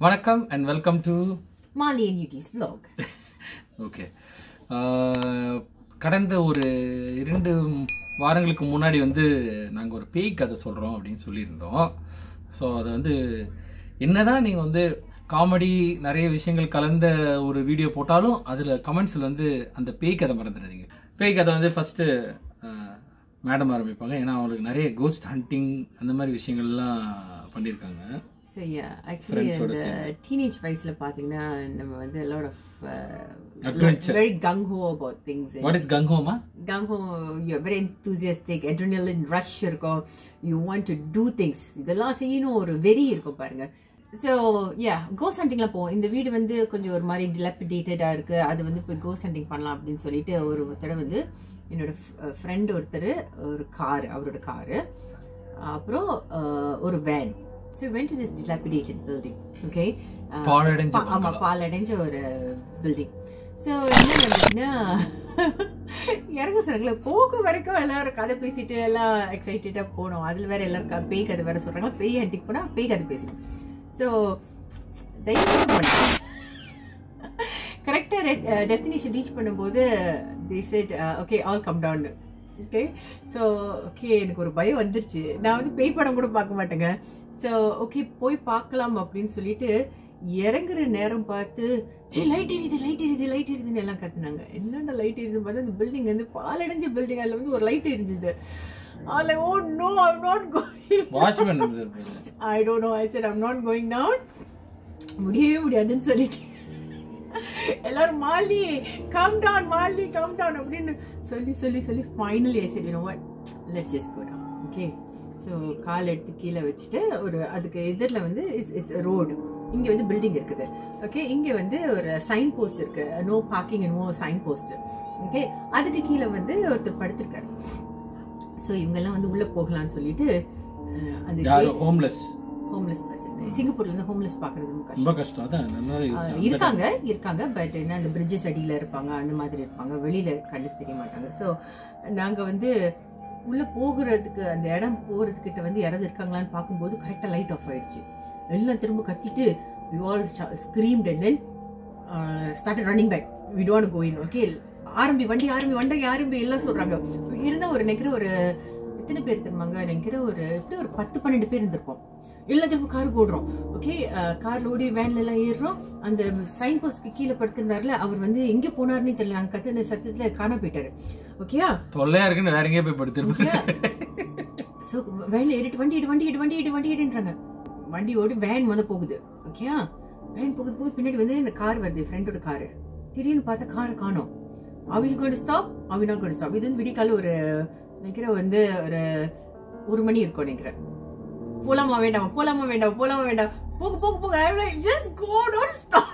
வணக்கம் and welcome to Mali and Yuki's vlog. Okay கடந்த ஒரு இரண்டு வாரங்களுக்கு முன்னாடி வந்து நாங்கள் ஒரு பேய் கதை சொல்கிறோம் அப்படின்னு சொல்லியிருந்தோம் ஸோ அது வந்து என்னதான் நீங்கள் வந்து காமெடி நிறைய விஷயங்கள் கலந்த ஒரு வீடியோ போட்டாலும் அதில் கமெண்ட்ஸில் வந்து அந்த பேய் கதை மறந்துடாதீங்க பேய் கதை வந்து ஃபஸ்ட்டு மேடம் ஆரம்பிப்பாங்க ஏன்னா அவங்களுக்கு நிறைய கோஸ்ட் ஹண்டிங் அந்த மாதிரி விஷயங்கள்லாம் பண்ணியிருக்காங்க So yeah, actually Friends ஓட இந்த teenage வயசுல பாத்தீங்கன்னா நம்ம வந்து a lot of uh, Adventure. very gung ho about things. and what is கங்கோமா gung ho, you're very enthusiastic, adrenaline rush இருக்கும் you want to do things. இதெல்லாம் செய்யணும் ஒரு வெறி இருக்கும் பாருங்க ஸோ யா கோஸ் ஹண்டிங்லாம் போவோம் இந்த வீடு வந்து கொஞ்சம் ஒரு மாதிரி டிலப்பிடேட்டடாக இருக்கு அது வந்து போய் கோஸ் ஹண்டிங் பண்ணலாம் அப்படின்னு சொல்லிட்டு ஒரு தடவை வந்து என்னோட ஃப்ரெண்ட் ஒருத்தர் ஒரு கார் அவரோட காரு அப்புறம் அஹ், ஒரு van so went to this dilapidated building okay பாழடைஞ்ச ஆமா பாலடைஞ்ச ஒரு பில்டிங் ஸோ என்ன நடந்துச்சுன்னா இறங்க சொன்னாங்களே போக வரைக்கும் எல்லாரும் கதை பேசிட்டு எல்லாம் எக்ஸைட்டடா போனோம் அதுல வேற எல்லாரும் க- பேய் கதை வேற சொல்றாங்க பேய் ஹண்டிங் போனா பேய் கதை பேசினோம் ஸோ கரெக்டாக டெஸ்டினேஷன் ரீச் பண்ணும்போது they said okay all come down okay so okay எனக்கு ஒரு பயம் வந்துருச்சு நான் வந்து பேய் படம் கூட பார்க்க மாட்டேங்க ஸோ ஓகே போய் பார்க்கலாம் அப்படின்னு சொல்லிட்டு இறங்குற நேரம் பார்த்து ஏ லைட் எரியுது லைட் எரியுது லைட் எரியுதுன்னு எல்லாம் கத்துனாங்க என்னடா லைட் எரியுதுன்னு பார்த்தா அந்த பில்டிங் வந்து பாலடைஞ்ச பில்டிங் அதில் வந்து ஒரு லைட் எரிஞ்சுது அதில் oh no I'm not going watchman I don't know I said I'm not going down முடியவே முடியாதுன்னு சொல்லிட்டு எல்லாரும் Mali come down Mali come down அப்படின்னு சொல்லி சொல்லி சொல்லி finally I said you know what let's just go down okay so கால் எடுத்து கீழே வச்சுட்டு ஒரு அதுக்கு எதிரில் வந்து இட்ஸ் இட்ஸ் ரோடு இங்கே வந்து பில்டிங் இருக்குது ஓகே இங்கே வந்து ஒரு சைன் போஸ்ட் இருக்கு no parking no sign post okay அதுக்கு கீழே வந்து ஒருத்தர் படுத்திருக்காரு ஸோ இவங்கெல்லாம் வந்து உள்ளே போகலான்னு சொல்லிட்டு அஹ், அந்த யாரு ஹோம்லெஸ் ஹோம்லெஸ் பர்சன் சிங்கப்பூர்ல இருந்து ஹோம்லெஸ் பாக்குறது ரொம்ப கஷ்டம் ரொம்ப கஷ்டம் அதான் நல்லா ஆஹ் இருக்காங்க இருக்காங்க பட் என்ன அந்த பிரிட்ஜஸ் அடியில இருப்பாங்க அந்த மாதிரி இருப்பாங்க வெளியில கண்ணுக்கு தெரிய மாட்டாங்க ஸோ நாங்க வந்து உள்ள போகிறதுக்கு அந்த இடம் போறதுக்கிட்ட வந்து யாராவது இருக்காங்களான்னு பார்க்கும்போது கரெக்டா லைட் ஆஃப் ஆயிடுச்சு எல்லாம் திரும்ப கத்திட்டு we all screamed and then start running back we don't go in okay ஆரம்பி வண்டி ஆரம்பி வண்டி ஆரம்பி எல்லாம் சொல்றாங்க இருந்தா ஒரு நினைக்கிற ஒரு எத்தனை பேர் தெரியுமாங்க நினைக்கிற ஒரு எப்படி ஒரு பத்து பன்னெண்டு பேர் இருந்திருப்போம் எல்லாம் திரும்ப காருக்கு ஓடுறோம் ஓகே கார்ல ஓடி வேன்ல எல்லாம் ஏறுறோம் அந்த சைன் போஸ்ட்க்கு கீழே படுத்திருந்தாருல அவர் வந்து எங்க போனாருன்னு தெரியல நாங்க கத்துன சத்தத்துல காண போயிட்டாரு ஓகேயா தொல்லையா இருக்குன்னு வேற எங்கேயோ போய் படுத்திருப்பேன் ஸோ வேன்ல ஏறிட்டு வண்டி எடு வண்டி எடு வண்டி எடு வண்டி எடுன்றாங்க வண்டி ஓடி வேன் வந்து போகுது ஓகேயா வேன் போகுது போகுது பின்னாடி வந்து இந்த கார் வருது ஃப்ரெண்டோட காரு திடீர்னு பார்த்தா காரை காணோம் அவி கோடு ஸ்டாப் அவி நாட் கோடு ஸ்டாப் இது வந்து விடிக்கால ஒரு நினைக்கிறேன் வந்து ஒரு ஒரு மணி இருக்கும் நினைக்கிறேன் போலாமா வேண்டாமா போலாமா வேண்டாமா போலாமா வேண்டாம் போக போக போக I'm like, just go don't stop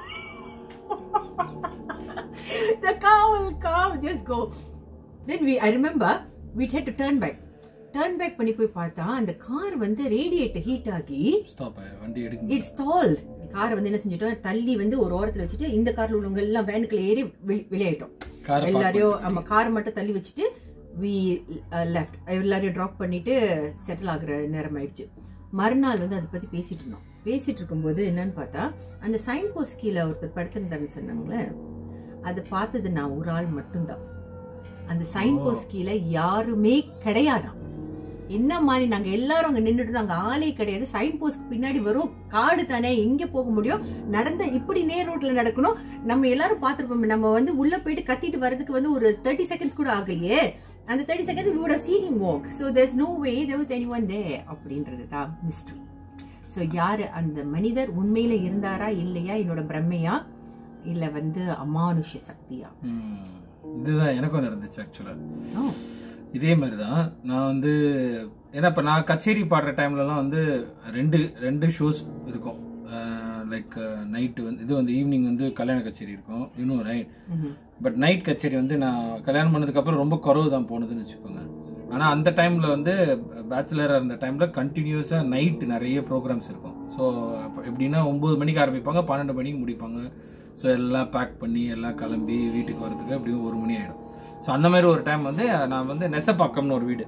the car will come just go then we I remember we had to turn back turn back பண்ணி போய் பார்த்தா அந்த கார் வந்து ரேடியேட்டர் ஹீட் ஆகி ஸ்டாப் வண்டி எடுக்க இட்ஸ் ஸ்டால்ட் காரை வந்து என்ன செஞ்சுட்டோம் தள்ளி வந்து ஒரு ஓரத்துல வச்சுட்டு இந்த கார்ல உள்ளவங்க எல்லாம் வேனுக்குள்ள ஏறி வெளி- வெளியாயிட்டோம் காரை எல்லாரையும் நம்ம காரை மட்டும் தள்ளி வச்சுட்டு வி லெஃப்ட் எல்லாரையும் ட்ராப் பண்ணிட்டு செட்டில் ஆகுற நேரம் ஆயிடுச்சு மறுநாள் வந்து அதை பத்தி பேசிட்டு இருந்தோம் பேசிட்டு இருக்கும்போது என்னன்னு பார்த்தா அந்த சைன் போஸ்ட் கீழே ஒருத்தர் படுத்திருந்தாருன்னு சொன்னாங்களே அதை பார்த்தது நான் ஒரு ஆள் மட்டும்தான் அந்த சைன் போஸ்ட் கீழே யாருமே கிடையாதாம் என்ன மாதிரி நாங்க எல்லாரும் அங்க நின்னுட்டு அங்க ஆளே கிடையாது சைன் போஸ்ட் பின்னாடி வரும் காடு தானே எங்க போக முடியும் நடந்த இப்படி நேர் ரோட்ல நடக்கணும் நம்ம எல்லாரும் பார்த்திருப்போம் நம்ம வந்து உள்ள போயிட்டு கத்திட்டு வரதுக்கு வந்து ஒரு தேர்ட்டி செகண்ட்ஸ் கூட ஆகலையே அந்த தேர்ட்டி செகண்ட்ஸ் விட seeing walk so there's no way there was anyone they அப்படின்றது தான் மிஸ்ட்ரி ஸோ யாரு அந்த மனிதர் உண்மையில இருந்தாரா இல்லையா என்னோட பிரம்மையா இல்ல வந்து அமானுஷ்ய சக்தியா ம். இதுதான் எனக்கும் நடந்துச்சு ஆக்சுவலா ஓ இதே மாதிரி தான் நான் வந்து ஏன்னா இப்போ நான் கச்சேரி பாடுற டைம்லலாம் வந்து ரெண்டு ரெண்டு ஷோஸ் இருக்கும் லைக் நைட்டு வந்து இது வந்து ஈவினிங் வந்து கல்யாண கச்சேரி இருக்கும் இன்னும் ரைட் ம்ஹும். பட் நைட் கச்சேரி வந்து நான் கல்யாணம் பண்ணதுக்கப்புறம் ரொம்ப குறவு தான் போனதுன்னு வச்சுக்கோங்க ஆனால் அந்த டைமில் வந்து பேச்சுலராக இருந்த டைமில் கண்டினியூஸாக நைட் நிறைய ப்ரோக்ராம்ஸ் இருக்கும் ஸோ எப்படின்னா ஒம்பது மணிக்கு ஆரம்பிப்பாங்க பன்னெண்டு மணிக்கு முடிப்பாங்க ஸோ எல்லாம் பேக் பண்ணி எல்லாம் கிளம்பி வீட்டுக்கு வரதுக்கு எப்படியும் ஒரு மணி ஆகிடும் ஸோ அந்த மாதிரி ஒரு டைம் வந்து நான் வந்து நெசப்பாக்கம்னு ஒரு வீடு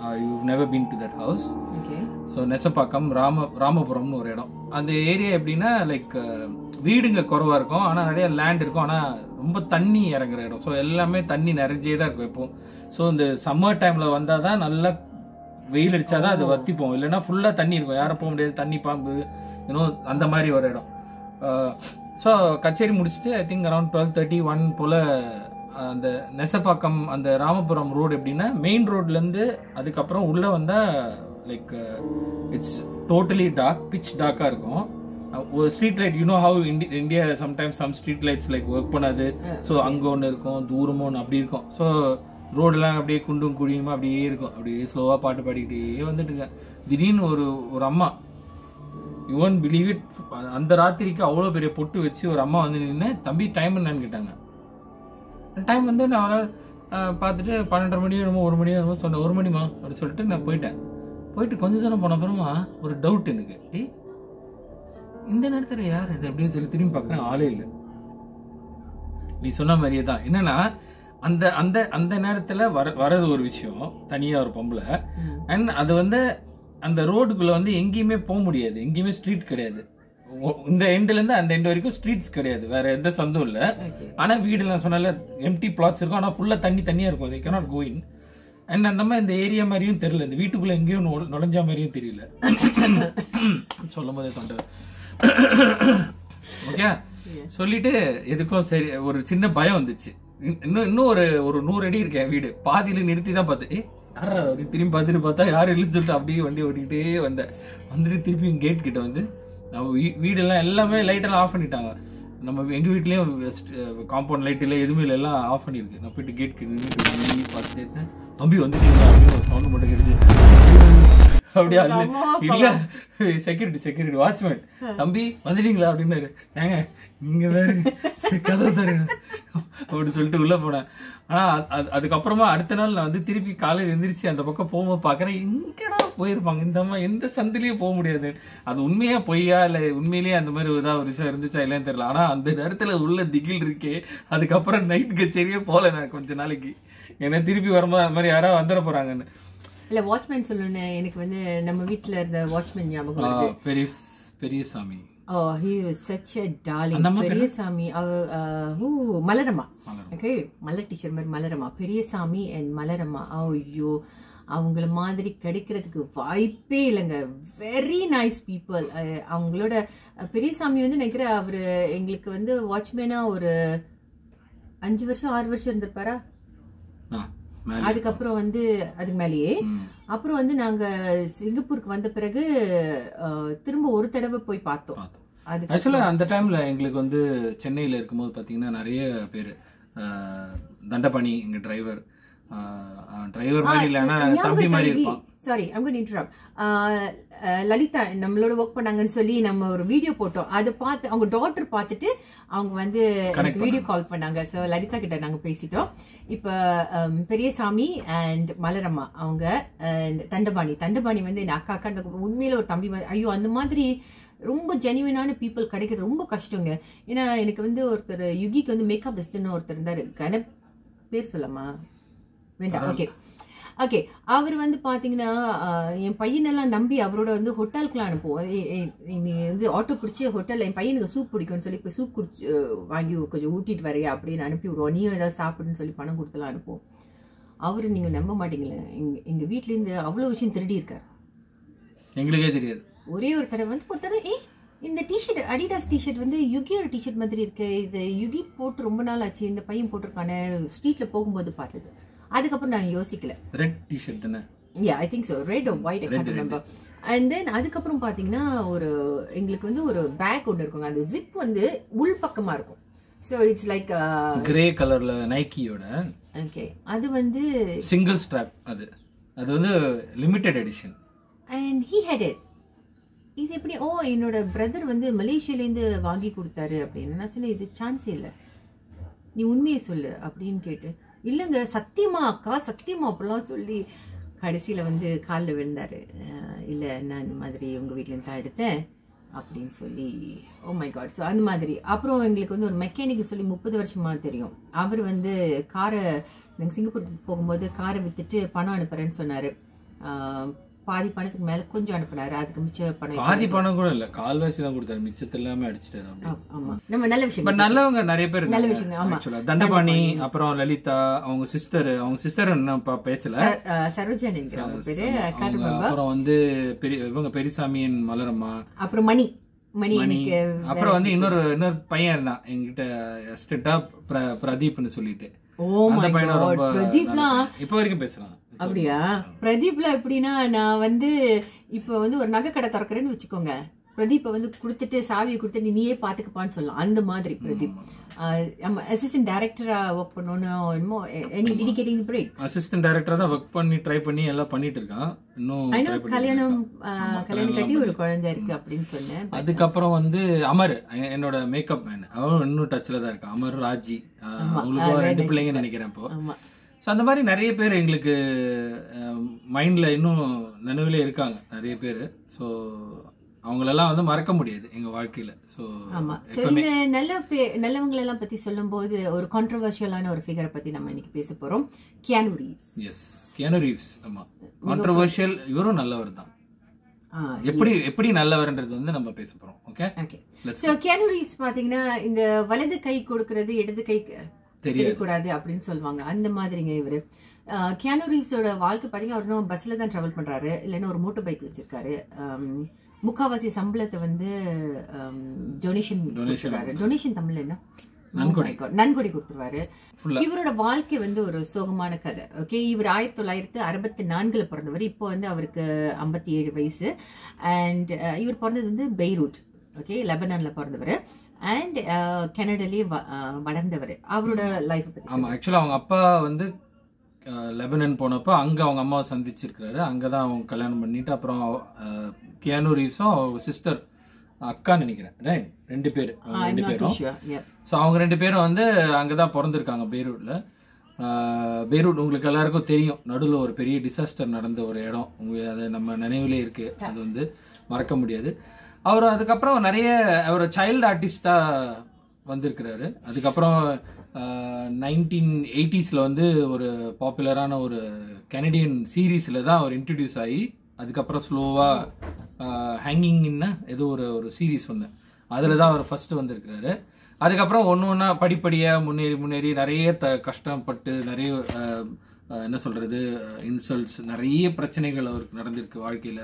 you never been to that house okay so Nesapakkam ராம ராமபுரம்னு ஒரு இடம் அந்த ஏரியா எப்படின்னா லைக் வீடுங்க குறைவா இருக்கும் ஆனால் நிறைய லேண்ட் இருக்கும் ஆனால் ரொம்ப தண்ணி இறங்குற இடம் ஸோ எல்லாமே தண்ணி நிறைஞ்சே தான் இருக்கும் எப்போ ஸோ இந்த சம்மர் டைம்ல வந்தால் தான் நல்லா வெயில் அடிச்சாதான் அது வத்தி போகும் இல்லைன்னா ஃபுல்லாக தண்ணி இருக்கும் யாரும் போக முடியாது தண்ணி பாம்பு இன்னும் அந்த மாதிரி ஒரு இடம் ஸோ கச்சேரி முடிச்சுட்டு I think around twelve thirty one போல் அந்த நெசப்பாக்கம் அந்த ராமபுரம் ரோடு எப்படின்னா மெயின் ரோட்லேருந்து அதுக்கப்புறம் உள்ளே வந்தால் like it's totally dark pitch டார்க்காக இருக்கும் அஹ் ஒரு street light you know how India sometimes some street lights like work பண்ணாது ஸோ அங்கே ஒன்று இருக்கும் தூரமும் ஒன்று அப்படி இருக்கும் ஸோ ரோடெல்லாம் அப்படியே குண்டும் குழியுமா அப்படியே இருக்கும் அப்படியே ஸ்லோவாக பாட்டு பாடிக்கிட்டே வந்துட்டுங்க திடீர்னு ஒரு ஒரு அம்மா யுவன் பிலீவ் இட் அந்த ராத்திரிக்கு அவ்வளோ பெரிய பொட்டு வச்சு ஒரு அம்மா வந்து நின்று தம்பி டைம் என்னன்னு கேட்டாங்க டைம் வந்து நான் அஹ், பார்த்துட்டு பன்னெண்டரை மணி என்னமோ ஒரு மணி என்னமோ சொன்னேன் ஒரு மணிமா அப்படின்னு சொல்லிட்டு நான் போயிட்டேன் போயிட்டு கொஞ்ச தூரம் போன அப்புறமா ஒரு டவுட் எனக்கு ஏய் இந்த நேரத்தில் யார் இது அப்படின்னு சொல்லி திரும்பி பார்க்குறேன் ஆளே இல்லை நீ சொன்ன மாதிரியே தான் என்னன்னா அந்த அந்த அந்த நேரத்துல வர வரது ஒரு விஷயம் தனியா ஒரு பொம்பளை அண்ட் அது வந்து அந்த ரோடுக்குள்ள வந்து எங்கேயுமே போக முடியாது எங்கேயுமே ஸ்ட்ரீட் கிடையாது ஒ- இந்த எண்ட்ல இருந்து அந்த எண்ட் வரைக்கும் ஸ்ட்ரீட்ஸ் கிடையாது வேற எந்த சந்தும் இல்ல ஓகே ஆனா வீடு நான் சொன்னால எம்டி பிளாட்ஸ் இருக்கும் ஆனா ஃபுல்லா தண்ணி தண்ணியா இருக்கும் they cannot go in and அந்த மாதிரி இந்த ஏரியா மாதிரியும் தெரியல இந்த வீட்டுக்குள்ள எங்கேயும் நுழ- நுழைஞ்ச மாதிரியும் தெரியல சொல்லும் போதே தொண்டை ஓகே சொல்லிட்டு எதுக்கோ சரி ஒரு சின்ன பயம் வந்துச்சு இன்- இன்னும் இன்னும் ஒரு ஒரு நூறு அடி இருக்கேன் வீடு பாதியில நிறுத்தி தான் பார்த்தேன் ஏ யாரா அப்படி திரும்பி பார்த்துட்டு பார்த்தா யாரும் இல்லைன்னு சொல்லிட்டு அப்படியே வண்டி ஓட்டிக்கிட்டே வந்தேன் வந்துட்டு திருப்பி கேட் கிட்ட வந்து நம்ம வீ- வீடெல்லாம் எல்லாமே லைட்டெல்லாம் ஆஃப் பண்ணிட்டாங்க நம்ம எங்க வீட்லயும் காம்பவுண்ட் லைட் இல்லை எதுவுமே இல்லை எல்லாம் ஆஃப் பண்ணிருக்கு நான் போயிட்டு கேட் கிட்ட நின்று பார்த்துட்டே இருந்தேன் தம்பி வந்துட்டீங்களா அப்படின்னு ஒரு சவுண்ட் மட்டும் கிடைச்சு அப்படியா இல்ல இல்ல செக்யூரிட்டி செக்யூரிட்டி வாட்ச்மேன் தம்பி வந்துட்டீங்களா அப்படின்னாரு ஏங்க நீங்க வேற சரி, கதை தருங்க அப்படி சொல்லிட்டு உள்ள போனேன் ஆனா அது- அது- அதுக்கப்புறமா அடுத்த நாள் நான் வந்து திருப்பி காலையில எந்திரிச்சு அந்த பக்கம் போகும்போது பாக்குறேன் எங்கடா போயிருப்பாங்க இந்த அம்மா எந்த சந்திலயும் போக முடியாது அது உண்மையா பொய்யா இல்ல உண்மையிலேயே அந்த மாதிரி ஏதாவது ஒரு விஷயம் இருந்துச்சா இல்லைன்னு தெரியல ஆனா அந்த நேரத்துல உள்ள திகில் இருக்கே அதுக்கப்புறம் நைட் கச்சேரியே போல நான் கொஞ்ச நாளைக்கு ஏன்னா திருப்பி வரும்போது அந்த மாதிரி யாராவது வந்துட போறாங்கன்னு இல்ல வாட்ச்மேன் சொல்லணும்னு எனக்கு வந்து நம்ம வீட்ல இருந்த வாட்ச்மேன் ஞாபகம் ஆ, வருது பெரிய பெரிய சாமி oh he was such a darling அந்த அம்மா பெரியசாமி அவ அஹ், ஓ மலரம்மா மலரம்மா. ஓகே மலர் டீச்சர் மாதிரி மலரம்மா பெரியசாமி அண்ட் மலரம்மா ஐயோ அவங்கள மாதிரி கிடைக்கிறதுக்கு வாய்ப்பே இல்லைங்க வெரி நைஸ் பீப்புள் அவங்களோட அஹ், பெரியசாமி வந்து நினைக்கிறேன் அவரு எங்களுக்கு வந்து வாட்ச்மேனா ஒரு அஞ்சு வருஷம் ஆறு வருஷம் இருந்திருப்பாரா ஆ, மேலே. அதுக்கப்புறம் வந்து அதுக்கு மேலேயே ம். அப்புறம் வந்து நாங்க சிங்கப்பூருக்கு வந்த பிறகு அஹ், திரும்ப ஒரு தடவை போய் பார்த்தோம் பார்த்தோம் அதுக்கு ஆக்சுவலா அந்த டைம்ல எங்களுக்கு வந்து சென்னையில இருக்கும்போது பாத்தீங்கன்னா நிறைய பேர் தண்டபாணி எங்க டிரைவர் டிரைவர் மாதிரி இல்ல ஆனா தம்பி மாதிரி இருப்பான் sorry I'm gonna interrupt Lalitha நம்மளோட ஒர்க் பண்ணாங்கன்னு சொல்லி நம்ம ஒரு வீடியோ போட்டோம் அதை பார்த்து அவங்க டாட்டர் பார்த்துட்டு அவங்க வந்து எனக்கு வீடியோ கால் பண்ணாங்க ஸோ லலிதா கிட்ட நாங்க பேசிட்டோம் இப்போ பெரியசாமி அண்ட் மலரம்மா அவங்க and தண்டபாணி தண்டபாணி வந்து என் அக்கா அக்கா அந்த உண்மையில ஒரு தம்பி மாதிரி ஐயோ அந்த மாதிரி ரொம்ப ஜெனியூனான பீப்புள் கிடைக்கிறது ரொம்ப கஷ்டங்க ஏன்னா எனக்கு வந்து ஒருத்தர் யுகிக்கு வந்து மேக்கப் பெஸ்ட்னு ஒருத்தர் இருந்தாரு கன பேர் சொல்லமா வேண்டாம் ஓகே ஓகே அவர் வந்து பாத்தீங்கன்னா ஆஹ், என் பையனெல்லாம் நம்பி அவரோட வந்து ஹோட்டலுக்குலாம் அனுப்புவோம் ஏ- ஏ- நீ வந்து ஆட்டோ பிடிச்சி ஹோட்டலில் என் பையனுக்கு சூப் பிடிக்கும்னு சொல்லி இப்போ சூப் குடிச்சு அஹ், வாங்கி கொஞ்சம் ஊட்டிட்டு வரையா அப்படின்னு அனுப்பி விடுவோம் நீயும் ஏதாவது சாப்பிடுன்னு சொல்லி பணம் கொடுத்துலாம் அனுப்புவோம் அவர் நீங்கள் நம்ப மாட்டீங்களே எங்க எங்கள் வீட்லேருந்து அவ்வளோ விஷயம் திருடி இருக்கார் எங்களுக்கே தெரியாது ஒரே ஒரு தடவை வந்து ஒரு தடவை ஏ இந்த டிஷர்ட் அடிடாஸ் டிஷர்ட் வந்து யுகியோட டிஷர்ட் மாதிரி இருக்கு இது யுகி போட்டு ரொம்ப நாள் ஆச்சு இந்த பையன் போட்டிருக்கானே ஸ்ட்ரீட்ல போகும்போது பார்த்தது அதுக்கப்புறம் நான் யோசிக்கல ரெட் டிஷர்ட் தானே yeah I think so red white I Red, can't remember and then அதுக்கப்புறம் பார்த்தீங்கன்னா ஒரு எங்களுக்கு வந்து ஒரு பேக் ஒன்று இருக்குங்க அந்த ஜிப் வந்து உள் பக்கமாக இருக்கும் ஸோ இட்ஸ் லைக் கிரே கலர்ல நைக்கியோட ஓகே அது வந்து சிங்கிள் ஸ்ட்ராப் அது அது வந்து limited edition and he had it இது எப்படி ஓ என்னோட பிரதர் வந்து மலேசியாலேருந்து வாங்கி கொடுத்தாரு அப்படின்னு நான் சொன்னேன் இது சான்ஸே இல்லை நீ உண்மையை சொல்லு அப்படின்னு கேட்டு இல்லைங்க சத்தியமா அக்கா சத்தியமா அப்படிலாம் சொல்லி கடைசியில் வந்து காலில் விழுந்தாரு அஹ் இல்லை நான் இந்த மாதிரி உங்கள் வீட்டிலேருந்து தான் எடுத்தேன் அப்படின்னு சொல்லி ஓ மை காட் ஸோ அந்த மாதிரி அப்புறம் எங்களுக்கு வந்து ஒரு மெக்கானிக் சொல்லி முப்பது வருஷமா தெரியும் அவர் வந்து காரை நாங்கள் சிங்கப்பூர் போகும்போது காரை வித்துட்டு பணம் அனுப்புறேன்னு சொன்னார் ஆஹ், பாதி பணத்துக்கு மேல கொஞ்சம் அனுப்புனாரு அதுக்கு மிச்ச பணம் பாதி பணம் கூட இல்ல கால்வாசி தான் கொடுத்தாரு மிச்சத்து எல்லாமே அடிச்சிட்டாரு அப்படி ஆ- ஆமா நம்ம நல்ல விஷயம் பட் நல்லவங்க நிறைய பேர் நல்ல இருந்தாங்க, விஷயங்க, ஆமா. actually. தண்டபாணி அப்புறம் லலிதா அவங்க சிஸ்டர் அவங்க சிஸ்டர் இன்னும் பா- பேசல ச- ஆஹ், சரோஜானிங்கிற அவங்க பேரு அவங்க காட்டு அப்புறம் வந்து பெரிய இவங்க பெரியசாமியின் மலரம்மா அப்புறம் மணி மணி எனக்கு அப்புறம் வந்து இன்னொரு இன்னொரு பையன் இருந்தான் என்கிட்ட எஸ்டேட்டா பிர- பிரதீப்னு சொல்லிட்டு ஓ அந்த மை பையனும் ரொம்ப பிரதீப்லாம் நல்ல பையன். இப்ப வரைக்கும் பேசலாம் அப்படியா பிரதீப்ல எப்படின்னா நான் வந்து இப்போ வந்து ஒரு நகை கடை திறக்கிறேன்னு வச்சுக்கோங்க பிரதீப்பை வந்து கொடுத்துட்டு சாவியை கொடுத்துட்டு நீயே பாத்துக்கப்பான்னு சொல்லலாம் அந்த மாதிரி பிரதீப் ஆஹ் நம்ம அசிஸ்டன்ட் டைரக்டரா ஒர்க் பண்ணோன்னு என்னமோ எனி டிடிகேட்டிங் பிரேக் அசிஸ்டன்ட் டைரக்டரா தான் ஒர்க் பண்ணி ட்ரை பண்ணி எல்லாம் பண்ணிட்டு இருக்கான் இன்னும் ஐ நோ try பண்ணிட்டு கல்யாணம் இருக்கான். ஆஹ், ஆமா, கல்யாணம் கட்டி கல்யாணம் ஒரு குழந்தை இருக்கு அப்படின்னு சொன்னேன் அதுக்கப்புறம் வந்து அமர் எ- என்னோட மேக்கப் மேன் அவன் இன்னும் டச்ல தான் இருக்கான் அமர் ராஜி ஆஹ், அவங்களுக்கும் ரெண்டு பிள்ளைங்க நினைக்கிறேன் இப்போ ஆமா ஸோ அந்த மாதிரி நிறைய பேர் எங்களுக்கு மைண்ட்ல இன்னும் நினைவுல இருக்காங்க நிறைய பேர் ஸோ அவங்களெல்லாம் வந்து மறக்க முடியாது எங்க வாழ்க்கையில ஸோ ஆமா சோ இந்த நல்ல பே நல்லவங்களை எல்லாம் பத்தி சொல்லும்போது ஒரு கான்ட்ரவர்ஷியலான ஒரு ஃபிகரை பத்தி நம்ம இன்னைக்கு பேச போறோம் Keanu Reeves yes Keanu Reeves ஆமா கான்ட்ரவர்ஷியல் இவரும் நல்லவர் தான் எப்படி எப்படி நல்லவர்ன்றது வந்து நம்ம பேச போறோம் okay okay Let's so Keanu Reeves பாத்தீங்கன்னா இந்த வலது கை கொடுக்கறது இடது கை தெரியாது கூடாது அப்படின்னு சொல்லுவாங்க அந்த மாதிரிங்க இவரு அஹ், கியானு ரீவ்ஸோட வாழ்க்கை பாத்தீங்கன்னா அவர் இன்னும் பஸ்ல தான் டிராவல் பண்றாரு இல்லைன்னா ஒரு மோட்டர் பைக் வச்சிருக்காரு அம், முக்காவாசி சம்பளத்தை வந்து டொனேஷன் கொடுத்துருவாரு டொனேஷன் தமிழ்ல என்ன நன்கொடை. Oh my God. நன்கொடை கொடுத்துருவாரு ஃபுல்லா இவரோட வாழ்க்கை வந்து ஒரு சோகமான கதை ஓகே இவர் ஆயிரத்தி தொள்ளாயிரத்து அறுபத்தி நான்குல பிறந்தவர் இப்போ வந்து அவருக்கு ஐம்பத்தி ஏழு வயசு அண்ட் இவர் பிறந்தது வந்து பெய்ரூட் ஓகே லெபனான்ல பிறந்தவர் அண்ட் கனடாலேயே வளர்ந்தவர் அவரோட லைஃப் பத்தி ஆமா ஆக்சுவலா அவங்க அப்பா வந்து அஹ், லெபனன் போனப்போ அங்க அவங்க அம்மாவை சந்திச்சிருக்காரு அங்கதான் அவங்க கல்யாணம் பண்ணிட்டு அப்புறம் அஹ், கியானு ரீவ்ஸும் அவங்க சிஸ்டர் அக்கான்னு நினைக்கிறேன் right? ரெண்டு பேர் அவங்க ரெண்டு பேரும் ஸோ அவங்க ரெண்டு பேரும் வந்து அங்கே தான் பிறந்திருக்காங்க பெய்ரூட்டில் பெய்ரூட் உங்களுக்கு எல்லாருக்கும் தெரியும் நடுவில் ஒரு பெரிய டிசாஸ்டர் நடந்த ஒரு இடம் உங்க அது நம்ம நினைவுலே இருக்கு அது வந்து மறக்க முடியாது அவர் அதுக்கப்புறம் நிறைய அவர் சைல்டு ஆர்டிஸ்டாக வந்திருக்கிறாரு அதுக்கப்புறம் நைன்டீன் எயிட்டிஸில் வந்து ஒரு பாப்புலரான ஒரு கெனடியன் சீரீஸில் தான் அவர் இன்ட்ரடியூஸ் ஆகி அதுக்கப்புறம் ஸ்லோவாக ஹேங்கிங்னா ஏதோ ஒரு ஒரு சீரீஸ் ஒன்று அதில் தான் அவர் ஃபர்ஸ்ட் வந்திருக்கிறாரு அதுக்கப்புறம் ஒன்று ஒன்றா படிப்படியாக முன்னேறி முன்னேறி நிறைய த கஷ்டப்பட்டு நிறைய அஹ், அஹ், என்ன சொல்கிறது இன்சல்ட்ஸ் நிறைய பிரச்சனைகள் அவருக்கு நடந்திருக்கு வாழ்க்கையில்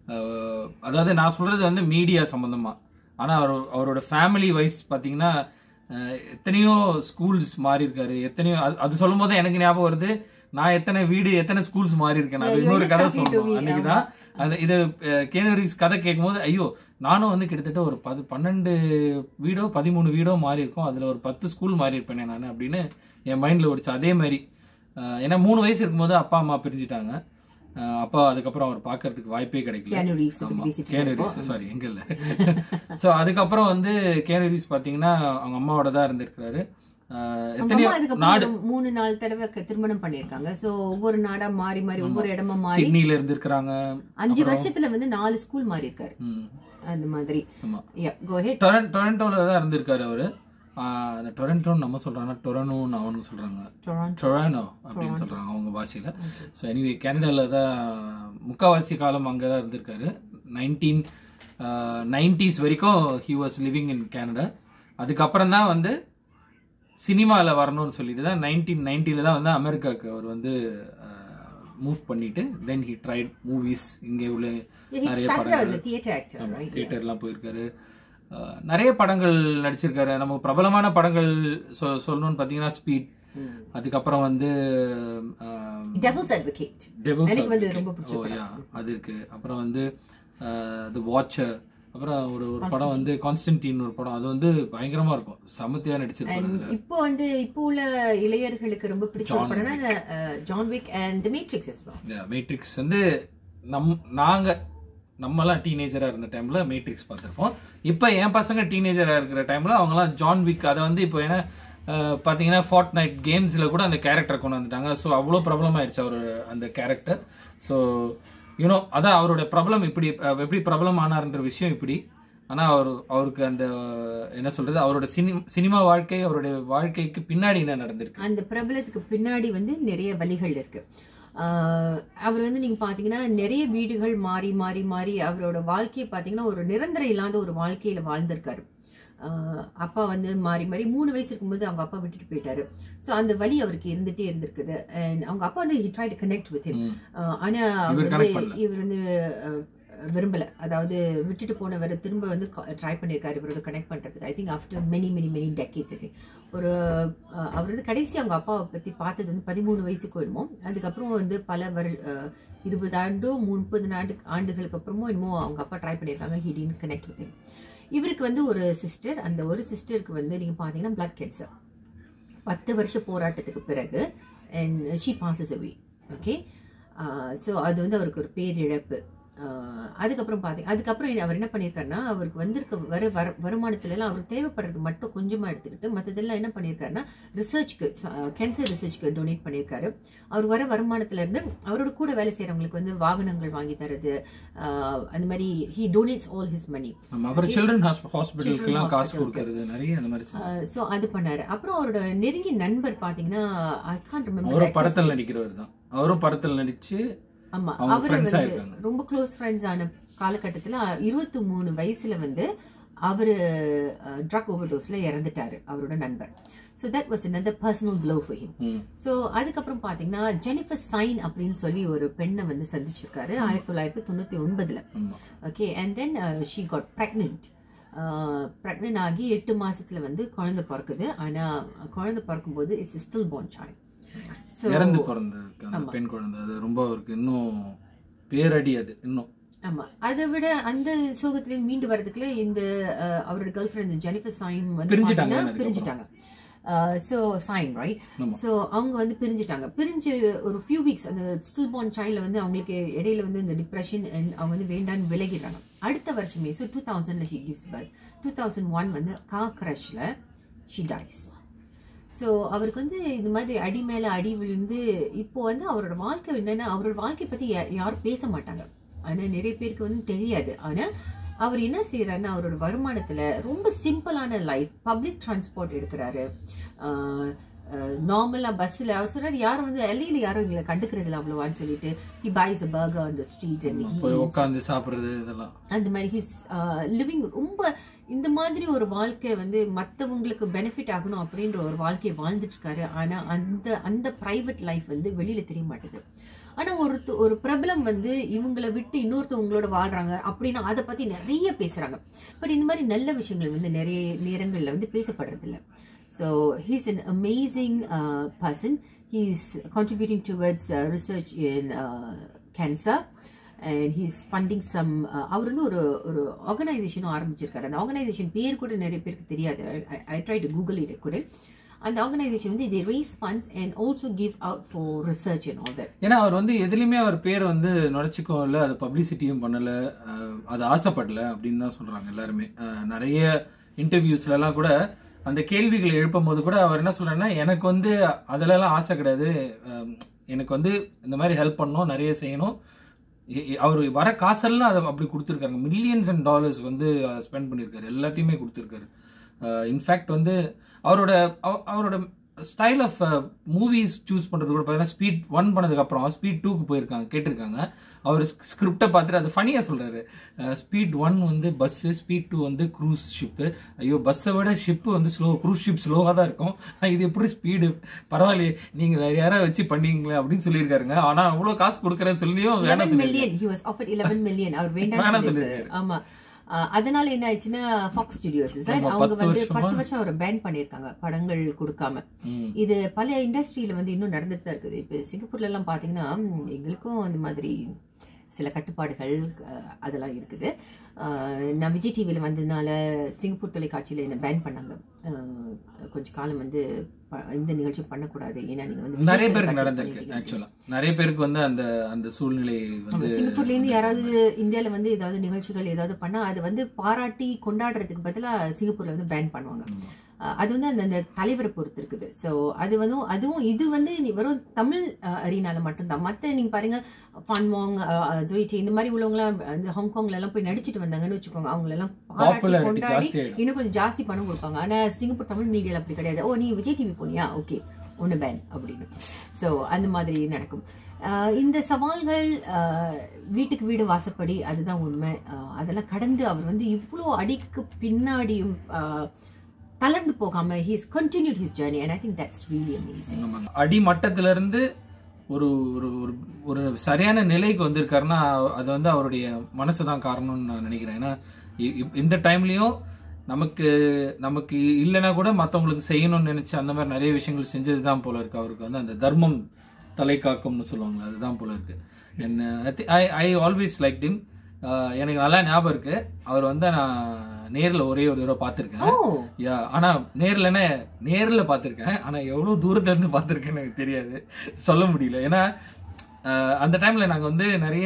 அதாவது நான் சொல்கிறது வந்து மீடியா சம்மந்தமாக ஆனால் அவர் அவரோட ஃபேமிலி வைஸ் பார்த்தீங்கன்னா அஹ், எத்தனையோ ஸ்கூல்ஸ் மாறி இருக்காரு எத்தனையோ அது- அது சொல்லும் போது எனக்கு ஞாபகம் வருது நான் எத்தனை வீடு எத்தனை ஸ்கூல்ஸ் மாறி இருக்கேன் அது இன்னொரு கதை சொல்லணும் அன்னைக்கு தான் அது இது கேனரிஸ் கதை கேட்கும்போது ஐயோ நானும் வந்து கிட்டத்தட்ட ஒரு பது பன்னெண்டு வீடோ பதிமூணு வீடோ மாறி இருக்கும் அதுல ஒரு பத்து ஸ்கூல் மாறி இருப்பேனே நான் அப்படின்னு என் மைண்ட்ல ஓடிச்சு அதே மாதிரி அஹ், ஏன்னா மூணு வயசு இருக்கும்போது அப்பா அம்மா பிரிஞ்சுட்டாங்க அஹ், அப்பா அதுக்கப்புறம் அவர் பார்க்கறதுக்கு வாய்ப்பே கிடைக்கல கியானு ரீவ்ஸ் ஆமா பேசிட்டு கேனரிஸ் சாரி எங்க இல்ல சோ அதுக்கப்புறம் வந்து கேனரிஸ் பாத்தீங்கன்னா அவங்க அம்மாவோட தான் இருந்திருக்கிறாரு அஹ், அவங்க எத்தனையோ அம்மா அதுக்கப்புறம் மூணு நாலு தடவை க- திருமணம் பண்ணிருக்காங்க சோ ஒவ்வொரு நாடா மாறி மாறி ஒவ்வொரு இடமா மாறி சிட்னில இருந்திருக்கிறாங்க அஞ்சு வருஷத்துல வந்து நாலு ஸ்கூல் மாறி இருக்காரு ம், அந்த மாதிரி ஆமா கோ ஹெட் டொரன் டொரண்டோல தான் இருந்திருக்காரு அவரு ஆஹ் அந்த டொரண்டோன்னு நம்ம சொல்றாங்க டொரனோன்னு அவனுக்கு சொல்றாங்க டொரானோ அப்படின்னு சொல்றாங்க அவங்க பாஷையில ஸோ எனிவே கனடால தான் முக்காவாசி காலம் அங்கே தான் இருந்திருக்காரு நைன்டீன் நைன்டிஸ் வரைக்கும் he was living in Canada அதுக்கப்புறம் தான் வந்து சினிமாவில் வரணும்னு சொல்லிட்டு தான் நைன்டீன் நைன்ட்டில தான் வந்து அமெரிக்காவுக்கு அவர் வந்து மூவ் பண்ணிட்டு தென் ஹி ட்ரைட் மூவிஸ் இங்கே உள்ள நிறைய படங்கள் தியேட்டர் ஆக்டர் ரைட் தியேட்டர்லாம் போயிருக்காரு அஹ், நிறைய படங்கள் நடிச்சிருக்காரு நமக்கு பிரபலமான படங்கள் சொ- சொல்லணும்னு பார்த்தீங்கன்னா ஸ்பீட் அதுக்கப்புறம் வந்து டெவில்ஸ் அட்வொகேட் டெவில்ஸ் எனக்கு வந்து ரொம்ப பிடிச்ச ஓ யா அது இருக்கு அப்புறம் வந்து தி வாட்சர் அப்புறம் ஒரு ஒரு படம் வந்து கான்ஸ்டன்டின் ஒரு படம் அது வந்து பயங்கரமா இருக்கும் சமத்தியா நடிச்சிருப்பாரு அதுல இப்போ வந்து இப்போ உள்ள இளையர்களுக்கு ரொம்ப பிடிச்ச ஒரு படம்னா John Wick and the Matrix as well Matrix வந்து நம் நாங்க நம்மலாம் டீனேஜரா இருந்த டைம்ல மேட்ரிக்ஸ் பார்த்திருப்போம் இப்போ என் பசங்க டீனேஜரா இருக்கிற டைம்ல அவங்கலாம் ஜான் விக் அதை வந்து இப்போ ஏன்னா அஹ், பாத்தீங்கன்னா ஃபார்ட் நைட் கேம்ஸ்ல கூட அந்த கேரக்டர் கொண்டு வந்துட்டாங்க ஸோ அவ்வளோ ப்ராப்ளம் ஆயிடுச்சு அவர் அந்த கேரக்டர் ஸோ யூனோ அதான் அவரோட ப்ராப்ளம் இப்படி அஹ், எப்படி ப்ராப்ளம் ஆனார்ன்ற விஷயம் இப்படி ஆனா அவர் அவருக்கு அந்த என்ன சொல்றது அவரோட சினிமா சினிமா வாழ்க்கை அவருடைய வாழ்க்கைக்கு பின்னாடி என்ன நடந்திருக்கு அந்த பிரபலத்துக்கு பின்னாடி வந்து நிறைய வழிகள் இருக்கு அவர் வந்து நீங்க பாத்தீங்கன்னா நிறைய வீடுகள் மாறி மாறி மாறி அவரோட வாழ்க்கையை பாத்தீங்கன்னா ஒரு நிரந்தரம் இல்லாத ஒரு வாழ்க்கையில வாழ்ந்திருக்காரு ஆஹ் அப்பா வந்து மாறி மாறி மூணு வயசு இருக்கும்போது அவங்க அப்பா விட்டுட்டு போயிட்டாரு ஸோ அந்த வலி அவருக்கு இருந்துட்டே இருந்திருக்குது அண்ட் அவங்க அப்பா வந்து he try to connect with him ஆனா அவர் இவர் வந்து connect பண்ணல. இவர் வந்து அஹ், விரும்பல அதாவது விட்டுட்டு போனவர் திரும்ப வந்து ட்ரை பண்ணியிருக்காரு இவரோட கனெக்ட் பண்றதுக்கு I think after many many many decades I ஒரு அஹ், அவர் வந்து கடைசி அவங்க அப்பாவை பத்தி பார்த்தது வந்து பதிமூணு வயசுக்கு வருமோ அதுக்கப்புறம் வந்து பல வரு அஹ், இருபது ஆண்டோ முப்பது ஆண்டு ஆண்டுகளுக்கு அப்புறமும் என்னமோ அவங்க அப்பா ட்ரை பண்ணியிருக்காங்க ஹி டீன் கனெக்ட் வித் இவருக்கு வந்து ஒரு சிஸ்டர் அந்த ஒரு சிஸ்டருக்கு வந்து நீங்க பாத்தீங்கன்னா பிளட் கேன்சர் பத்து வருஷ போராட்டத்துக்கு பிறகு and she passes away okay so அது வந்து அவருக்கு ஒரு பேரிழப்பு ஆஹ் அதுக்கப்புறம் பார்த்தீங்க அதுக்கப்புறம் என்ன- அவர் என்ன பண்ணியிருக்காருன்னா அவருக்கு வந்திருக்க வர வர வருமானத்துல எல்லாம் அவருக்கு தேவைப்படுறது மட்டும் கொஞ்சமா எடுத்துக்கிட்டு மற்றதெல்லாம் என்ன பண்ணியிருக்காருன்னா ரிசர்ச்க்கு கேன்சர் ரிசர்ச்க்கு டொனேட் பண்ணியிருக்காரு அவர் வர வருமானத்துல இருந்து அவரோட கூட வேலை செய்யறவங்களுக்கு வந்து வாகனங்கள் வாங்கி தரது ஆஹ் அந்த மாதிரி he donates all his money ஆமா, அப்புறம் சில்ட்ரன் ஹாஸ்பிட்டலுக்கு Children எல்லாம் காசு hospital கொடுக்கறது நிறைய அந்த மாதிரி செஞ்சாரு. ஸோ அது பண்ணாரு அப்புறம் அவரோட நெருங்கிய நண்பர் பாத்தீங்கன்னா ஐ கான்ட் அவரும் ரிமெம்பர் படத்துல நடிக்கிறவர் தான் அவரும் படத்துல நடிச்சு ஆமா அவங்க அவரு friends வந்து ஆயிருக்காங்க. ரொம்ப க்ளோஸ் ஃப்ரெண்ட்ஸ் ஆன காலகட்டத்துல இருபத்தி மூணு வயசுல வந்து அவரு ட்ரக் ஓவர்டோஸ்ல இறந்துட்டாரு அவரோட நண்பர் so that was another personal blow for him hmm. So அதுக்கப்புறம் பாத்தீங்கன்னா ஜெனிஃபர் சைன் அப்படின்னு சொல்லி ஒரு பெண்ணை வந்து சந்திச்சிருக்காரு ஆயிரத்தி தொள்ளாயிரத்தி தொண்ணூத்தி ஒன்பதுல ஆமா. Okay and then she got pregnant pregnant ஆகி எட்டு மாசத்துல வந்து குழந்தை பிறக்குது ஆனா குழந்தை பிறக்கும்போது it's still born child so இறந்து பிறந்த அந்த பெண் குழந்தை அது ரொம்ப அவருக்கு இன்னும் பேரடி அது இன்னும் ஆமா அதை விட அந்த சோகத்திலிருந்து மீண்டு வரதுக்குள்ள இந்த அஹ், அவரோட கேர்ள் ஃபிரெண்ட் ஜெனிஃபர் சைன் வந்து பிரிஞ்சுட்டாங்க பாத்தீங்கன்னா அதுக்கப்புறம். பிரிஞ்சுட்டாங்க ஸோ சைன் ரைட் ஆமா. ஸோ அவங்க வந்து பிரிஞ்சுட்டாங்க பிரிஞ்சு ஒரு ஃபியூ வீக்ஸ் அந்த ஸ்டில் born சைல்ட்ல வந்து அவங்களுக்கு இடையில வந்து இந்த டிப்ரெஷன் அவங்க வந்து வேண்டான்னு விலகிடுறாங்க அடுத்த வருஷமே ஸோ டூ தௌசண்ட்ல she gives birth two thousand one வந்து கா கிரஷ்ல ஷி டைஸ் ஸோ அவருக்கு வந்து இந்த மாதிரி அடி மேல அடி விழுந்து இப்போ வந்து அவரோட வாழ்க்கை என்னன்னா அவரோட வாழ்க்கையை பத்தி யா- யாரும் பேச மாட்டாங்க ஆனா நிறைய பேருக்கு வந்து தெரியாது ஆனா அவர் என்ன செய்யறாருன்னா அவரோட வருமானத்துல ரொம்ப சிம்பிளான லைஃப் பப்ளிக் டிரான்ஸ்போர்ட் எடுக்கிறாரு நார்மலா பஸ்ல அவர் சொல்றாரு யாரும் வந்து எல்லையில யாரும் எங்களை கண்டுக்கிறது இல்லை அவ்வளவான்னு சொல்லிட்டு he buys a burger on the street and போய் உட்காந்து சாப்பிடுறது இதெல்லாம் அந்த மாதிரி ஹிஸ் லிவிங் ரொம்ப இந்த மாதிரி ஒரு வாழ்க்கை வந்து மத்தவங்களுக்கு பெனிஃபிட் ஆகணும் அப்படின்ற ஒரு வாழ்க்கையை வாழ்ந்துட்டு இருக்காரு ஆனா அந்த அந்த பிரைவேட் லைஃப் வந்து வெளியில தெரிய மாட்டுது ஆனா ஒரு ஒரு பிரபலம் வந்து இவங்களை விட்டு இன்னொருத்தவங்களோட வாழ்றாங்க அப்படின்னா அதை பத்தி நிறைய பேசுறாங்க பட் இந்த மாதிரி நல்ல விஷயங்கள் வந்து நிறைய நேரங்கள்ல வந்து பேசப்படுறது இல்ல so he's an amazing person he's contributing towards research in cancer and he's funding some அவர் வந்து ஒரு ஒரு ஆர்கனைசேஷனும் ஆரம்பிச்சிருக்காரு அந்த ஆர்கனைசேஷன் பேர் கூட நிறைய பேருக்கு தெரியாது I try to Google it கூட அந்த ஆர்கனைசேஷன் வந்து இது raise funds and also give out for research and all that ஏன்னா அவர் வந்து எதுலையுமே அவர் பேரை வந்து நுழைச்சிக்கவும் இல்லை அது பப்ளிசிட்டியும் பண்ணல அஹ், அது ஆசைப்படல அப்படின்னு தான் சொல்றாங்க எல்லாருமே அஹ், நிறைய இன்டர்வியூஸ்ல எல்லாம் கூட அந்த கேள்விகளை எழுப்பும் போது கூட அவர் என்ன சொல்றாருன்னா எனக்கு வந்து அதுலலாம் ஆசை கிடையாது அஹ், எனக்கு வந்து இந்த மாதிரி ஹெல்ப் பண்ணணும் நிறைய செய்யணும் இ- இ- அவர் வர காசெல்லாம் அதை அப்படி கொடுத்துருக்காங்க மில்லியன்ஸ் அண்ட் டாலர்ஸ் வந்து ஸ்பெண்ட் பண்ணியிருக்காரு எல்லாத்தையுமே கொடுத்துருக்காரு இன்ஃபேக்ட் வந்து அவரோட அவ- அவரோட ஸ்டைல் ஆஃப் மூவிஸ் சூஸ் பண்றது கூட பார்த்தீங்கன்னா ஸ்பீட் ஒன் பண்ணதுக்கு அப்புறம் ஸ்பீட் டூக்கு போயிருக்காங்க கேட்டிருக்காங்க அவர் ஸ்கிரிப்டை பார்த்துட்டு அது ஃபனியாக சொல்றாரு ஸ்பீட் ஒன் வந்து பஸ் ஸ்பீட் டூ வந்து க்ரூஸ் ஷிப்பு ஐயோ பஸ்ஸை விட ஷிப்பு வந்து ஸ்லோ க்ரூஸ் ஷிப் ஸ்லோவாக தான் இருக்கும் ஆனா, இது எப்படி ஸ்பீடு பரவாயில்லையே நீங்க வேற யாராவது வச்சு பண்ணீங்களே அப்படின்னு சொல்லியிருக்காருங்க ஆனா அவ்வளோ காசு கொடுக்குறேன்னு சொல்லியும் வேணாம் 11 சொல்லி million he was offered 11 million அவர் வேண்டாம் வேண்டாம் சொல்லிருக்காரு. ஆமா அஹ் அதனால என்ன ஆயிடுச்சுன்னா ஃபாக்ஸ் ஸ்டுடியோஸ் ஆமா, அவங்க பத்து வந்து வருஷமா. பத்து வருஷம் அவரை பேன் பண்ணிருக்காங்க படங்கள் கொடுக்காம ம். இது பல இண்டஸ்ட்ரியில வந்து இன்னும் நடந்துட்டு தான் இருக்குது இப்போ சிங்கப்பூர்ல எல்லாம் பாத்தீங்கன்னா ம், எங்களுக்கும் அந்த மாதிரி சில கட்டுப்பாடுகள் அஹ், அதெல்லாம் இருக்குது அஹ், நான் விஜய் டிவியில் வந்ததுனால சிங்கப்பூர் தொலைக்காட்சியில் என்ன பேன் பண்ணாங்க அஹ், கொஞ்ச காலம் வந்து ப- இந்த நிகழ்ச்சி பண்ணக்கூடாது ஏன்னா நீங்க வந்து விஜய் நிறைய பேருக்கு தொலைக்காட்சியில நடந்திருக்கு பண்ணிட்டீங்க. ஆக்சுவலா நிறைய பேருக்கு வந்து அந்த அந்த சூழ்நிலை வந்து ஆமா, சிங்கப்பூர்ல இருந்து யாராவது இந்தியால வந்து ஏதாவது நிகழ்ச்சிகள் ஏதாவது பண்ணா அது வந்து பாராட்டி கொண்டாடுறதுக்கு பதிலா சிங்கப்பூர்ல வந்து பேன் பண்ணுவாங்க அஹ் அது வந்து அந்த அந்த தலைவரை பொறுத்து இருக்குது ஸோ அது வந்து அதுவும் இது வந்து நீ வெறும் தமிழ் அரீனால மட்டும்தான் மற்ற நீங்க பாருங்க ஃபான்வாங் ஜோயிட்டி இந்த மாதிரி உள்ளவங்களாம் இந்த ஹாங்காங்ல எல்லாம் போய் நடிச்சிட்டு வந்தாங்கன்னு வச்சுக்கோங்க அவங்கள எல்லாம் பாராட்டி பாப்புலாரிட்டி கொண்டாடி ஜாஸ்தி ஆயிடும் இன்னும் கொஞ்சம் ஜாஸ்தி பணம் கொடுப்பாங்க ஆனா சிங்கப்பூர் தமிழ் மீடியால அப்படி கிடையாது ஓ நீ விஜய் டிவி போனியா ஓகே ஒன்று பேன் அப்படின்னு ஸோ அந்த மாதிரி நடக்கும் ஆஹ் இந்த சவால்கள் ஆஹ் வீட்டுக்கு வீடு வாசப்படி அதுதான் உண்மை ஆஹ் அதெல்லாம் கடந்து அவர் வந்து இவ்வளோ அடிக்கு பின்னாடியும் ஆஹ் தளர்ந்து போகாம he's continued his journey and I think that's really amazing ஆமாங்க. அடிமட்டத்துல இருந்து ஒரு ஒரு ஒரு ஒரு சரியான நிலைக்கு வந்திருக்காருன்னா அது வந்து அவருடைய மனசு தான் காரணம்னு நான் நினைக்கிறேன் ஏன்னா இ- இப்- இந்த டைம்லயும் நமக்கு நமக்கு இல்லைன்னா கூட மற்றவங்களுக்கு செய்யணும்னு நினைச்சு அந்த மாதிரி நிறைய விஷயங்கள் செஞ்சது தான் போல இருக்கு அவருக்கு வந்து அந்த தர்மம் தலை காக்கும்னு சொல்லுவாங்க அதுதான் போல இருக்கு என்ன I I always like Tim எனக்கு நல்லா ஞாபகம் இருக்கு அவர் வந்து நான் நேர்ல ஒரே ஒரு தடவை பார்த்துருக்கேன் ஓ யா ஆனா நேர்லனே நேர்ல பார்த்திருக்கேன் ஆனா எவ்வளவு தூரத்துல இருந்து பார்த்திருக்கேன்னு எனக்கு தெரியாது சொல்ல முடியல ஏன்னா அஹ், அந்த டைம்ல நாங்க வந்து நிறைய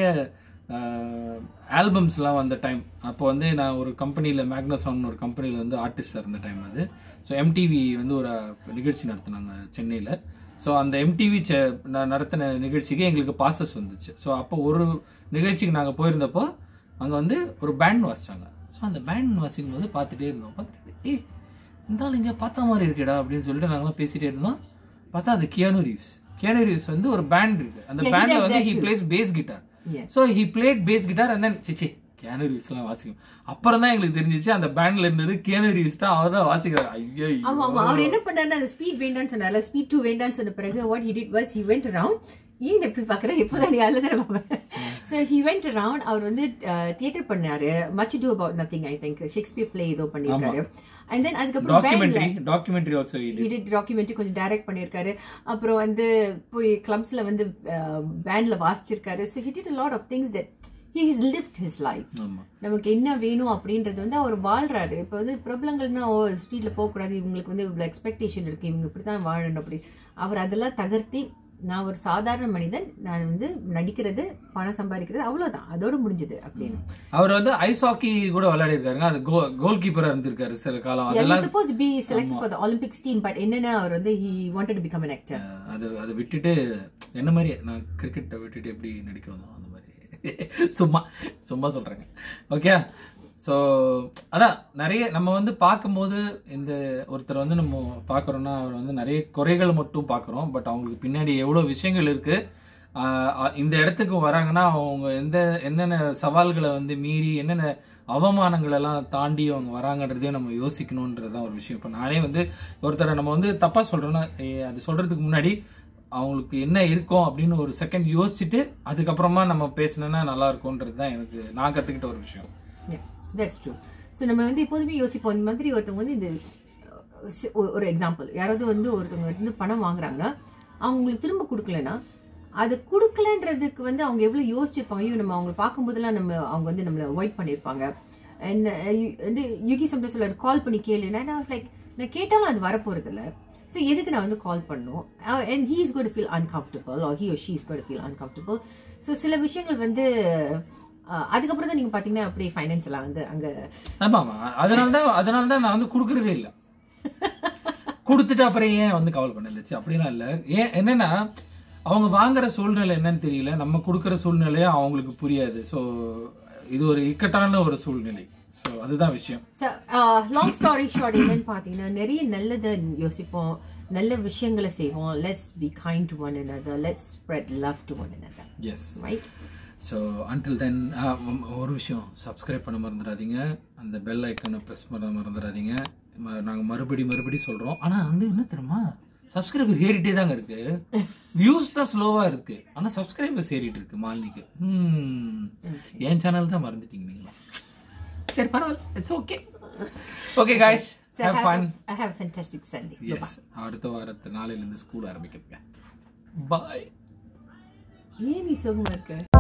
ஆல்பம்ஸ்லாம் வந்த டைம் அப்போ வந்து நான் ஒரு கம்பெனியில் மேக்னசான் ஒரு கம்பெனியில் வந்து ஆர்டிஸ்டாக இருந்த டைம் அது ஸோ எம்டிவி வந்து ஒரு நிகழ்ச்சி நடத்தினாங்க சென்னையில் ஸோ அந்த எம்டிவி நடத்தின நிகழ்ச்சிக்கு எங்களுக்கு பாசஸ் வந்துச்சு ஸோ அப்போ ஒரு நிகழ்ச்சிக்கு நாங்கள் போயிருந்தப்போ அங்கே வந்து ஒரு பேண்ட் வாசிச்சாங்க ஸோ அந்த பேண்ட் வாசிக்கும் போது பார்த்துட்டே இருந்தோம் பார்த்துட்டு ஏய் இந்த ஆள் இங்கே பார்த்த மாதிரி இருக்கேடா அப்படின்னு சொல்லிட்டு நாங்களாம் பேசிட்டே இருந்தோம் பார்த்தா அது கியானு ரீவ்ஸ் கியானு ரீவ்ஸ் வந்து ஒரு பேண்ட் இருக்கு அந்த Yeah, he பேண்ட்ல does வந்து that he too. Plays bass guitar Yeah. So he played bass guitar and then சிச்சி கியானு ரீவ்ஸ்லாம் வாசிக்கும் அப்புறம் தான் எங்களுக்கு தெரிஞ்சிச்சு அந்த பேண்ட்ல இருந்தது கியானு ரீவ்ஸ் தான் அவர் தான் வாசிக்கிறார் ஐயோ ஆமா ஆமா அவர் என்ன பண்ணாருன்னா அந்த ஸ்பீட் வேண்டான்னு சொன்னார்ல ஸ்பீட் டூ வேண்டான்னு சொன்ன பிறகு what he did was he went around ஏன் எப்படி பாக்குறேன் இப்போதான் நீ அதில் தானே பார்ப்பேன் ஸோ ஹி வெண்ட் அரவுண்ட் அவர் வந்து தியேட்டர் பண்ணாரு much ado about nothing I think Shakespeare play ஏதோ பண்ணியிருக்காரு அண்ட் தென் அதுக்கப்புறம் பேண்ட்ல documentary documentary also he did documentary கொஞ்சம் டைரக்ட் பண்ணியிருக்காரு அப்புறம் வந்து போய் கிளப்ஸ்ல வந்து பேண்ட்ல வாசிச்சிருக்காரு so hit it lot of things that he is lift his life ஆமா நமக்கு என்ன வேணும் அப்படின்றது வந்து அவர் வாழ்றாரு இப்போ வந்து பிரபலங்கள்னா ஓ ஸ்ட்ரீட்ல போகக்கூடாது இவங்களுக்கு வந்து இவ்வளோ எக்ஸ்பெக்டேஷன் இருக்கு இவங்க இப்படி தான் வாழணும் அப்படி அவர் அதெல்லாம் தகர்த்தி நான் ஒரு சாதாரண மனிதன் நான் வந்து நடிக்கிறது பணம் சம்பாதிக்கிறது அவ்வளவுதான் அதோட முடிஞ்சது அப்படின்னு அவர் வந்து ஐஸ் ஹாக்கி கூட விளையாடி இருக்காருங்க அது கோல் கீப்பரா இருந்திருக்காரு சில காலம் அதெல்லாம் suppose be select for the Olympics team but என்னன்னா அவர் வந்து he wanted to become an actor ah அது அதை விட்டுட்டு என்ன மாதிரி நான் கிரிக்கெட்டை விட்டுட்டு எப்படி நடிக்க வந்தோம் அந்த மாதிரி சும்மா சும்மா சொல்றேங்க ஓகே ஸோ அதான் நிறைய நம்ம வந்து பார்க்கும்போது இந்த ஒருத்தர் வந்து நம்ம பார்க்குறோன்னா அவர் வந்து நிறைய குறைகள் மட்டும் பார்க்குறோம் பட் அவங்களுக்கு பின்னாடி எவ்வளோ விஷயங்கள் இருக்கு ஆஹ் அ- இந்த இடத்துக்கு வராங்கன்னா அவங்க எந்த என்னென்ன சவால்களை வந்து மீறி என்னென்ன அவமானங்கள் எல்லாம் தாண்டி அவங்க வராங்கன்றதையும் நம்ம யோசிக்கணுன்றது தான் ஒரு விஷயம் இப்போ நானே வந்து ஒருத்தரை நம்ம வந்து தப்பாக சொல்கிறோன்னா அது சொல்கிறதுக்கு முன்னாடி அவங்களுக்கு என்ன இருக்கும் அப்படின்னு ஒரு செகண்ட் யோசிச்சுட்டு அதுக்கப்புறமா நம்ம பேசினோன்னா நல்லா இருக்கும்ன்றது தான் எனக்கு நான் கற்றுக்கிட்ட ஒரு விஷயம் தட்ஸ் ட்ரூ ஸோ நம்ம வந்து எப்போதுமே யோசிப்போம் இந்த மாதிரி ஒருத்தவங்க வந்து இந்த அஹ், சி- ஒ- ஒரு எக்ஸாம்பிள் யாராவது வந்து ஒருத்தவங்க இருந்து பணம் வாங்குறாங்கன்னா அவங்க உங்களுக்கு திரும்ப கொடுக்கலன்னா அது கொடுக்கலன்றதுக்கு வந்து அவங்க எவ்வளோ யோசிச்சிருப்பாங்க ஐயோ நம்ம அவங்களை பார்க்கும்போதெல்லாம் நம்ம அவங்க வந்து நம்மளை அவாய்ட் பண்ணியிருப்பாங்க அண்ட் வந்து யுகி சம்டைம் சொல்ல கால் பண்ணி கேளுன்னா நான் லைக் நான் கேட்டாலும் அது வரப்போறது இல்ல ஸோ எதுக்கு நான் வந்து கால் பண்ணணும் and he is got feel uncomfortable or he or she is going to feel uncomfortable so சில விஷயங்கள் வந்து அஹ், அதுக்கப்புறம் தான் நீங்கள் பார்த்தீங்கன்னா அப்படியே ஃபைனான்ஸ் எல்லாம் வந்து அங்கே ஆமா ஆமா அதனால தான் அதனால தான் நான் வந்து கொடுக்கறதே இல்லை கொடுத்துட்டு அப்புறம் ஏன் வந்து கவல் பண்ணலச்சு அப்படிலாம் இல்லை ஏன் என்னன்னா அவங்க வாங்குற சூழ்நிலை என்னன்னு தெரியல நம்ம கொடுக்குற சூழ்நிலையும் அவங்களுக்கு புரியாது ஸோ இது ஒரு இக்கட்டான ஒரு சூழ்நிலை ஸோ அதுதான் விஷயம் லாங் ஸ்டாரி ஷார்ட் என்னன்னு பார்த்தீங்கன்னா நிறைய நல்லதை யோசிப்போம் நல்ல விஷயங்களை செய்வோம் let's be kind to one another let's spread love to one another yes right so until then ஒரு விஷயம் சப்ஸ்கிரைப் பண்ண மறந்துடாதீங்க அந்த பெல் ஐக்கனை ப்ரெஸ் பண்ண மறந்துடாதீங்க நாங்கள் மறுபடி மறுபடி சொல்கிறோம் ஆனால் வந்து என்ன தெரியுமா சப்ஸ்கிரைபர் ஏறிட்டே தாங்க இருக்கு வியூஸ் தான் ஸ்லோவாக இருக்கு ஆனால் சப்ஸ்கிரைபர்ஸ் ஏறிட்டு இருக்கு மாலினிக்கு ம் என் சேனல் தான் மறந்துட்டீங்க நீங்களா சரி பரவாயில்ல it's okay okay guys So have have fun a, I have a fantastic Sunday. Yes அடுத்த வாரத்து நாளையிலேருந்து ஸ்கூல் ஆரம்பிக்கிறேன் பாய் ஏன் நீ சோகமா இருக்க